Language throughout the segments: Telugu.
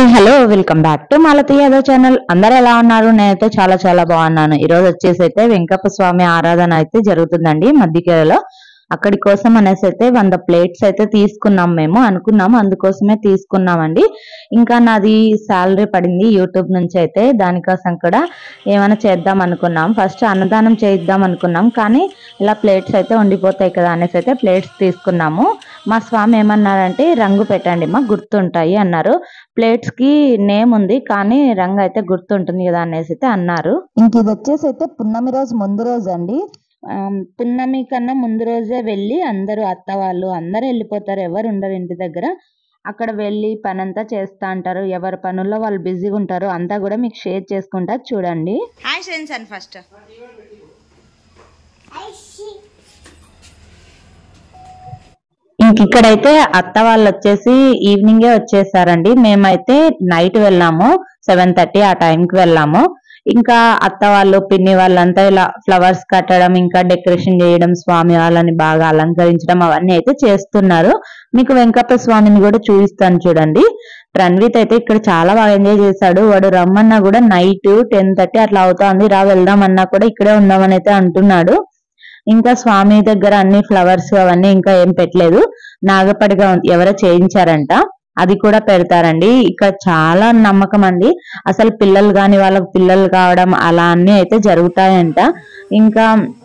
Hello welcome back to Malathi Yadav channel అందరు ఎలా ఉన్నారు నేనైతే చాలా చాలా బాగున్నాను ఈ రోజు వచ్చేసి అయితే వెంకప్ప స్వామి ఆరాధన అయితే జరుగుతుందండి మధ్యకేరలో అక్కడి కోసం అనేసి అయితే వంద ప్లేట్స్ అయితే తీసుకున్నాం మేము అనుకున్నాము అందుకోసమే తీసుకున్నామండి ఇంకా నాది శాలరీ పడింది యూట్యూబ్ నుంచి అయితే దానికోసం కూడా ఏమైనా చేద్దాం అనుకున్నాం ఫస్ట్ అన్నదానం చేద్దాం అనుకున్నాం కానీ ఇలా ప్లేట్స్ అయితే ఉండిపోతాయి కదా అనేసి అయితే ప్లేట్స్ తీసుకున్నాము మా స్వామి ఏమన్నారంటే రంగు పెట్టండి మా గుర్తుంటాయి అన్నారు ప్లేట్స్ కి నేమ్ ఉంది కానీ రంగు అయితే గుర్తుంటుంది కదా అనేసి అయితే అన్నారు ఇంక ఇది వచ్చేసి అయితే పున్నమి రోజు ముందు రోజు అండి ఆమ్, పున్నమి కన్నా ముందు రోజే వెళ్ళి అందరూ అత్త వాళ్ళు అందరూ వెళ్ళిపోతారు ఎవరు ఉండరు ఇంటి దగ్గర అక్కడ వెళ్ళి పని అంతా చేస్తా అంటారు ఎవరి పనుల్లో వాళ్ళు బిజీగా ఉంటారు అంతా కూడా మీకు షేర్ చేసుకుంటా చూడండి హాయ్ శ్రేన్సన్ ఫస్ట్ ఇంక ఇక్కడైతే అత్త వాళ్ళు వచ్చేసి ఈవినింగే వచ్చేసారండి మేమైతే నైట్ వెళ్ళాము సెవెన్ థర్టీ ఆ టైంకి వెళ్ళాము ఇంకా అత్త వాళ్ళు పిన్ని వాళ్ళంతా ఇలా ఫ్లవర్స్ కట్టడం ఇంకా డెకరేషన్ చేయడం స్వామి వాళ్ళని బాగా అలంకరించడం అవన్నీ అయితే చేస్తున్నారు మీకు వెంకప్ప స్వామిని కూడా చూపిస్తాను చూడండి రణ్విత్ అయితే ఇక్కడ చాలా బాగా ఎంజాయ్ చేశాడు వాడు రమ్మన్నా కూడా నైట్ టెన్ థర్టీ అట్లా అవుతోంది రా వెళ్దామన్నా కూడా ఇక్కడే ఉందామని అయితే అంటున్నాడు ఇంకా స్వామి దగ్గర అన్ని ఫ్లవర్స్ అవన్నీ ఇంకా ఏం పెట్టలేదు నాగపడిగా ఉంది. ఎవరో చేయించారంట అది కూడా పెడతారండి ఇక్కడ చాలా నమ్మకం అండి అసలు పిల్లలు కాని వాళ్ళకి పిల్లలు కావడం అలా అన్ని అయితే జరుగుతాయంట ఇంకా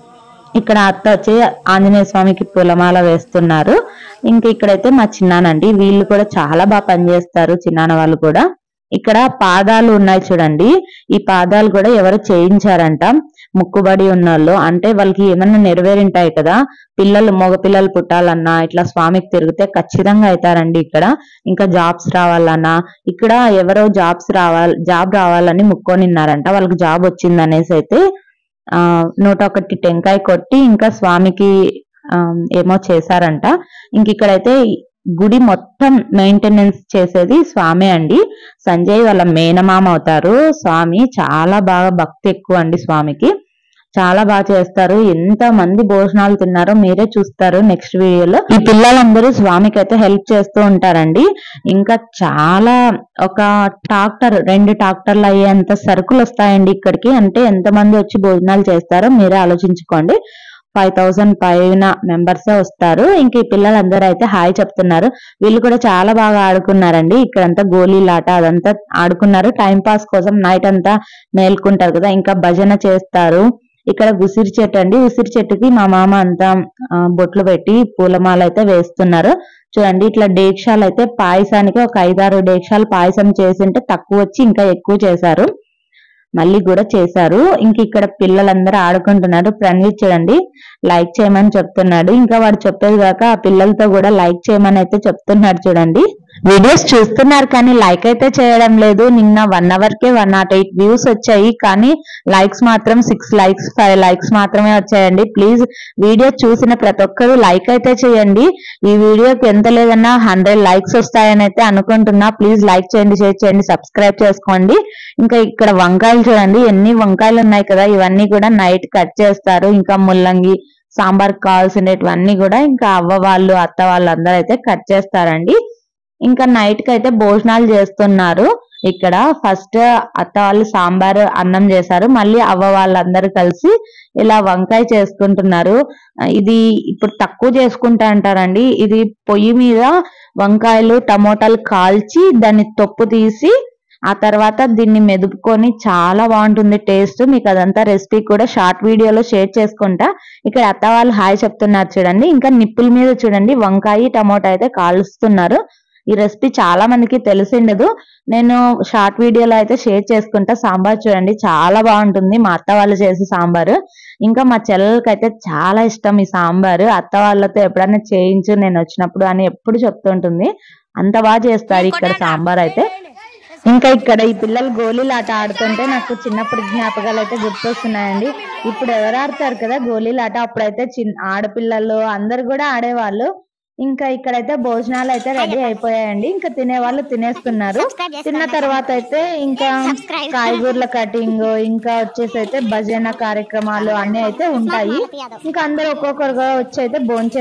ఇక్కడ అత్త వచ్చి ఆంజనేయ స్వామికి పూలమాల వేస్తున్నారు ఇంకా ఇక్కడైతే మా చిన్నానండి వీళ్ళు కూడా చాలా బాగా పనిచేస్తారు చిన్నాన్న వాళ్ళు కూడా ఇక్కడ పాదాలు ఉన్నాయి చూడండి ఈ పాదాలు కూడా ఎవరు చేయించారంట ముక్కుబడి ఉన్నోళ్ళు అంటే వాళ్ళకి ఏమన్నా నెరవేరింటాయి కదా పిల్లలు మగ పిల్లలు పుట్టాలన్నా ఇట్లా స్వామికి తిరిగితే ఖచ్చితంగా అవుతారండి ఇక్కడ ఇంకా జాబ్స్ రావాలన్నా ఇక్కడ ఎవరో జాబ్స్ రావాలి జాబ్ రావాలని ముక్కొనిన్నారంట వాళ్ళకి జాబ్ వచ్చింది అనేసి అయితే ఆ నూట ఒకటి టెంకాయ కొట్టి ఇంకా స్వామికి ఆ, ఏమో చేశారంట ఇంక ఇక్కడైతే గుడి మొత్తం మెయింటెనెన్స్ చేసేది స్వామి అండి సంజయ్ వాళ్ళ మేనమామ అవుతారు స్వామి చాలా బాగా భక్తి ఎక్కువ అండి స్వామికి చాలా బాగా చేస్తారు ఎంత మంది భోజనాలు తిన్నారో మీరే చూస్తారు నెక్స్ట్ వీడియోలో ఈ పిల్లలందరూ స్వామికి అయితే హెల్ప్ చేస్తూ ఉంటారండి ఇంకా చాలా ఒక ట్రాక్టర్ రెండు ట్రాక్టర్లు అయ్యేంత సరుకులు వస్తాయండి ఇక్కడికి అంటే ఎంత మంది వచ్చి భోజనాలు చేస్తారో మీరే ఆలోచించుకోండి ఫైవ్ థౌసండ్ పైన మెంబర్స్ వస్తారు ఇంక ఈ పిల్లలందరూ అయితే హాయ్ చెప్తున్నారు వీళ్ళు కూడా చాలా బాగా ఆడుకున్నారండి ఇక్కడంతా గోళీలాట అదంతా ఆడుకున్నారు టైం పాస్ కోసం నైట్ అంతా మేల్కుంటారు కదా ఇంకా భజన చేస్తారు ఇక్కడ ఉసిరి చెట్టు అండి ఉసిరి చెట్టుకి మా మామ అంతా ఆ, బొట్లు పెట్టి పూలమాల అయితే వేస్తున్నారు చూడండి ఇట్లా డేక్షాలు అయితే పాయసానికి ఒక ఐదారు డేక్షాలు పాయసం చేసింటే తక్కువ వచ్చి ఇంకా ఎక్కువ చేశారు మళ్ళీ కూడా చేశారు ఇంక ఇక్కడ పిల్లలందరూ ఆడుకుంటున్నారు ప్రణీత్ చూడండి లైక్ చేయమని చెప్తున్నాడు ఇంకా వాడు చెప్పేది కాక ఆ పిల్లలతో కూడా లైక్ చేయమని అయితే చెప్తున్నాడు చూడండి వీడియోస్ చూస్తున్నారు కానీ లైక్ అయితే చేయడం లేదు నిన్న వన్ అవర్ కే వన్ నాట్ ఎయిట్ వ్యూస్ వచ్చాయి కానీ లైక్స్ మాత్రం సిక్స్ లైక్స్ ఫైవ్ లైక్స్ మాత్రమే వచ్చాయండి ప్లీజ్ వీడియో చూసిన ప్రతి ఒక్కరు లైక్ అయితే చేయండి ఈ వీడియోకి ఎంత లేదన్నా హండ్రెడ్ లైక్స్ వస్తాయని అయితే అనుకుంటున్నా ప్లీజ్ లైక్ చేయండి షేర్ చేయండి సబ్స్క్రైబ్ చేసుకోండి ఇంకా ఇక్కడ వంకాయలు చూడండి ఎన్ని వంకాయలు ఉన్నాయి కదా ఇవన్నీ కూడా నైట్ కట్ చేస్తారు ఇంకా ముల్లంగి సాంబార్ కావాల్సినవన్నీ కూడా ఇంకా అవ్వ వాళ్ళు అత్త వాళ్ళు అందరూ అయితే కట్ చేస్తారండి ఇంకా నైట్ కి అయితే భోజనాలు చేస్తున్నారు ఇక్కడ ఫస్ట్ అత్త వాళ్ళు సాంబార్ అన్నం చేశారు మళ్ళీ అవ్వ వాళ్ళందరూ కలిసి ఇలా వంకాయ చేసుకుంటున్నారు ఇది ఇప్పుడు తక్కువ చేసుకుంటా అంటారండి ఇది పొయ్యి మీద వంకాయలు టమోటాలు కాల్చి దాన్ని తొప్పు తీసి ఆ తర్వాత దీన్ని మెదుపుకొని చాలా బాగుంటుంది టేస్ట్ మీకు అదంతా రెసిపీ కూడా షార్ట్ వీడియోలో షేర్ చేసుకుంటా ఇక్కడ అత్త వాళ్ళు హాయ్ చెప్తున్నారు చూడండి ఇంకా నిప్పుల మీద చూడండి వంకాయ టమోటా అయితే కాలుస్తున్నారు ఈ రెసిపీ చాలా మందికి తెలిసిండదు నేను షార్ట్ వీడియోలో అయితే షేర్ చేసుకుంటా సాంబార్ చూడండి చాలా బాగుంటుంది మా అత్త వాళ్ళు చేసే సాంబారు ఇంకా మా చెల్లెలకి అయితే చాలా ఇష్టం ఈ సాంబారు అత్త వాళ్ళతో ఎప్పుడైనా చేయించు నేను వచ్చినప్పుడు అని ఎప్పుడు చెప్తుంటుంది అంత బాగా చేస్తారు ఇక్కడ సాంబార్ అయితే ఇంకా ఇక్కడ ఈ పిల్లలు గోళీలు ఆట ఆడుతుంటే నాకు చిన్నప్పుడు జ్ఞాపకాలు అయితే గుర్తొస్తున్నాయండి ఇప్పుడు ఎవరు ఆడతారు కదా గోళీలు ఆట అప్పుడైతే చిన్న ఆడపిల్లలు అందరు కూడా ఆడేవాళ్ళు ఇంకా ఇక్కడైతే భోజనాలు అయితే రెడీ అయిపోయాయండి ఇంకా తినే వాళ్ళు తినేస్తున్నారు తిన్న తర్వాత అయితే ఇంకా కాయగూరల కటింగ్ ఇంకా వచ్చేసి అయితే భజన కార్యక్రమాలు అన్ని అయితే ఉంటాయి ఇంకా అందరూ ఒక్కొక్కరుగా వచ్చి అయితే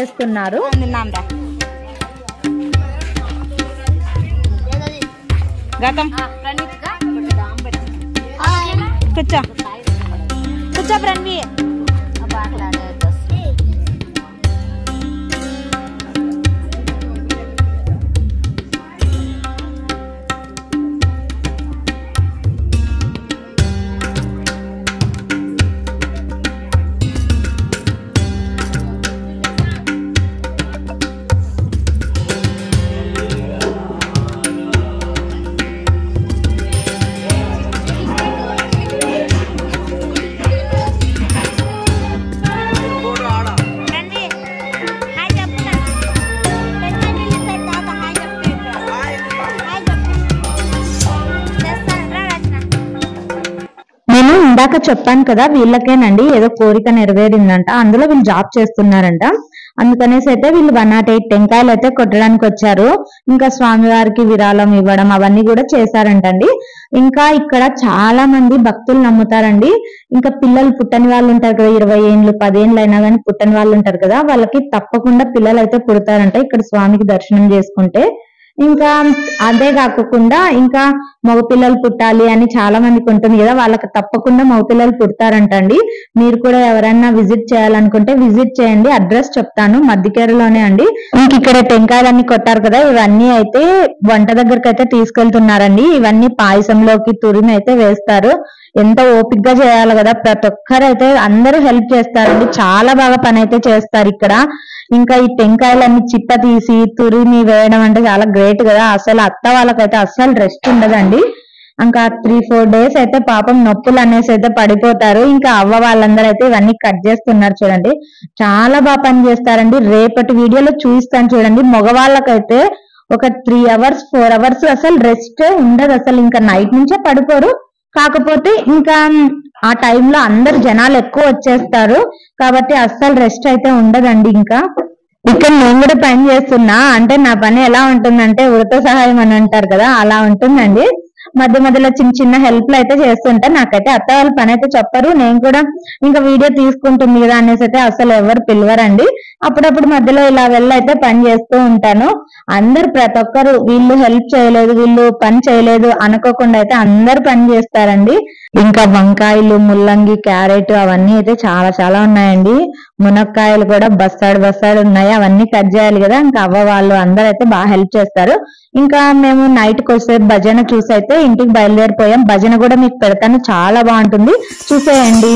భోంచేస్తున్నారు గతం కూర్చో కూర్చో ప్రణవి ప్రణవి హాయ్ చెప్పు హాయ్ చెప్పు హాయ్ చెప్పు చేస్తాను రచన నేను ఇందాక చెప్పాను కదా వీళ్ళకేనండి ఏదో కోరిక నెరవేరిందంట అందులో వీళ్ళు జాబ్ చేస్తున్నారంట అందుకనేసి అయితే వీళ్ళు వన్ నాట్ ఎయిట్ టెంకాయలు అయితే కొట్టడానికి వచ్చారు ఇంకా స్వామివారికి విరాళం ఇవ్వడం అవన్నీ కూడా చేశారంటండి ఇంకా ఇక్కడ చాలా మంది భక్తులు నమ్ముతారండి ఇంకా పిల్లలు పుట్టని వాళ్ళు ఉంటారు కదా ఇరవై ఏండ్లు పదేండ్లు అయినా కానీ పుట్టని వాళ్ళు ఉంటారు కదా వాళ్ళకి తప్పకుండా పిల్లలు అయితే పుడతారంట ఇక్కడ స్వామికి దర్శనం చేసుకుంటే ఇంకా అదే కాకుండా ఇంకా మగపిల్లలు పుట్టాలి అని చాలా మందికి ఉంటుంది కదా వాళ్ళకి తప్పకుండా మగపిల్లలు పుడతారంట అండి మీరు కూడా ఎవరైనా విజిట్ చేయాలనుకుంటే విజిట్ చేయండి అడ్రస్ చెప్తాను మధ్యకేరలోనే అండి ఇంక ఇక్కడ టెంకాయలన్నీ కొట్టారు కదా ఇవన్నీ అయితే వంట దగ్గరకు అయితే తీసుకెళ్తున్నారండి ఇవన్నీ పాయసంలోకి తురిమి అయితే వేస్తారు ఎంత ఓపిక్ గా చేయాలి కదా ప్రతి ఒక్కరు అయితే అందరూ హెల్ప్ చేస్తారండి చాలా బాగా పని అయితే చేస్తారు ఇక్కడ ఇంకా ఈ టెంకాయలన్నీ చిప్ప తీసి తురిమి వేయడం అంటే చాలా గ్రేట్ కదా అసలు అత్త వాళ్ళకైతే అస్సలు రెస్ట్ ఉండదండి ఇంకా త్రీ ఫోర్ డేస్ అయితే పాపం నొప్పులు అనేసి అయితే పడిపోతారు ఇంకా అవ్వ వాళ్ళందరూ అయితే ఇవన్నీ కట్ చేస్తున్నారు చూడండి చాలా బాగా పని చేస్తారండి రేపటి వీడియోలో చూపిస్తాను చూడండి మగవాళ్ళకైతే ఒక త్రీ అవర్స్ ఫోర్ అవర్స్ అసలు రెస్ట్ ఉండదు అసలు ఇంకా నైట్ నుంచే పడిపోరు కాకపోతే ఇంకా ఆ టైంలో అందరు జనాలు ఎక్కువ వచ్చేస్తారు కాబట్టి అస్సలు రెస్ట్ అయితే ఉండదండి ఇంకా ఇక్కడ నేను కూడా పని చేస్తున్నా అంటే నా పని ఎలా ఉంటుందంటే వృత సహాయం అని అంటారు కదా అలా ఉంటుందండి మధ్య మధ్యలో చిన్న చిన్న హెల్ప్లు అయితే చేస్తుంటా నాకైతే అత్త వాళ్ళ పని అయితే చెప్పరు నేను కూడా ఇంకా వీడియో తీసుకుంటుంది కదా అనేసి అయితే అసలు ఎవరు పిలవరండి అప్పుడప్పుడు మధ్యలో ఇలా వెళ్ళి అయితే పని చేస్తూ ఉంటాను అందరు ప్రతి ఒక్కరు వీళ్ళు హెల్ప్ చేయలేదు వీళ్ళు పని చేయలేదు అనుకోకుండా అయితే అందరు పని చేస్తారండి ఇంకా వంకాయలు ముల్లంగి క్యారెట్ అవన్నీ అయితే చాలా చాలా ఉన్నాయండి మునక్కాయలు కూడా బస్తాడు బస్తాడు ఉన్నాయి అవన్నీ కట్ చేయాలి కదా ఇంకా అవ్వ వాళ్ళు అందరూ అయితే బాగా హెల్ప్ చేస్తారు ఇంకా మేము నైట్ కి వస్తే భజన చూసి అయితే ఇంటికి బయలుదేరిపోయాం భజన కూడా మీకు పెడతాను చాలా బాగుంటుంది చూసేయండి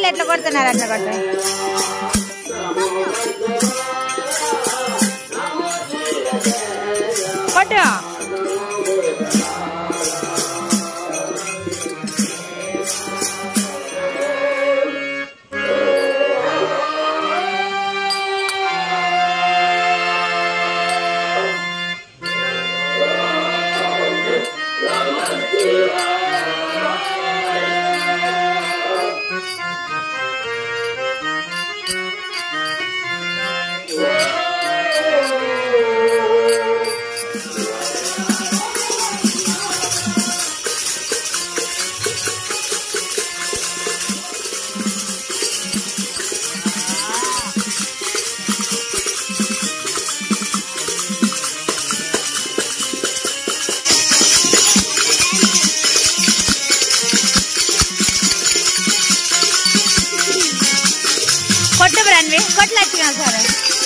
ఎట్లా కొడుతున్నారు అట్లా కొట్ట కొట్టు కొట్టు బ్రన్వి కొట్లు వచ్చినా సరే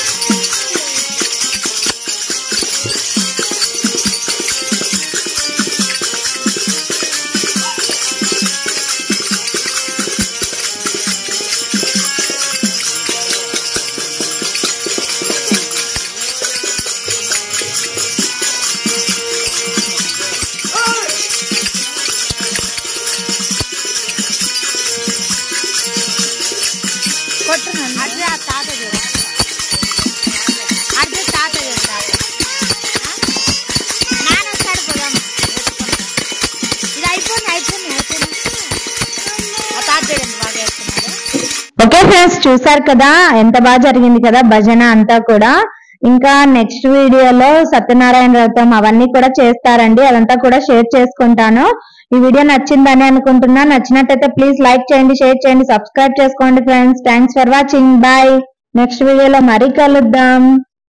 కొట్టు అడ్డు తాత చూడు అడ్డు తాత చూడు తాత నాన్న వస్తాడు పోదాం ఇది అయిపోయింది అయిపోయింది అయిపోయింది ఆ తాత చూడండి బాగా వేస్తున్నారు ఓకే ఫ్రెండ్స్ చూసారు కదా ఎంత బాగా జరిగింది కదా భజన అంతా కూడా ఇంకా నెక్స్ట్ వీడియోలో సత్యనారాయణ వ్రతం అవన్నీ కూడా చేస్తారండి అదంతా కూడా షేర్ చేసుకుంటాను ఈ వీడియో నచ్చిందని అనుకుంటున్నా నచ్చినట్టయితే ప్లీజ్ లైక్ చేయండి షేర్ చేయండి సబ్స్క్రైబ్ చేసుకోండి friends thanks for watching bye next వీడియోలో మరీ కలుద్దాం